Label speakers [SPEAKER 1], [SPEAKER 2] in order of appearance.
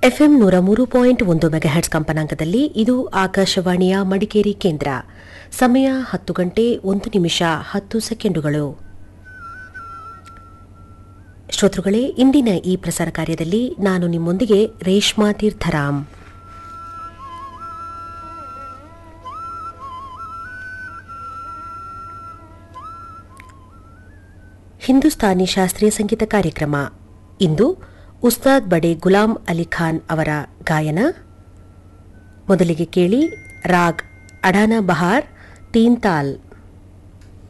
[SPEAKER 1] FM ನೂರ ಮೂರು point ಒಂದು ಮೆಗಾಹೆಟ್ಸ್ ಕಂಪನಾಂಕದಲ್ಲಿ ಇದು ಆಕಾಶವಾಣಿಯ ಮಡಿಕೇರಿ ಕೇಂದ್ರ ಸಮಯ ಹತ್ತು ಗಂಟೆ ಒಂದು ನಿಮಿಷ ಹತ್ತು ಸೆಕೆಂಡುಗಳು ಶ್ರೋತೃಗಳೇ ಇಂದಿನ ಈ ಪ್ರಸಾರ ಕಾರ್ಯದಲ್ಲಿ ನಾನು ನಿಮ್ಮೊಂದಿಗೆ ರೇಷ್ಮಾ ತೀರ್ಥರಾಮ್ ಹಿಂದೂಸ್ತಾನಿ ಶಾಸ್ತ್ರೀಯ ಸಂಗೀತ ಕಾರ್ಯಕ್ರಮ ಇಂದು ಉಸ್ತಾದ್ ಬಡೆ ಗುಲಾಂ ಅಲಿ ಖಾನ್ ಅವರ ಗಾಯನ ಮೊದಲಿಗೆ ಕೇಳಿ ರಾಗ್ ಅಡಾನಾ ಬಹಾರ್ ತೀನ್ ತಾಲ್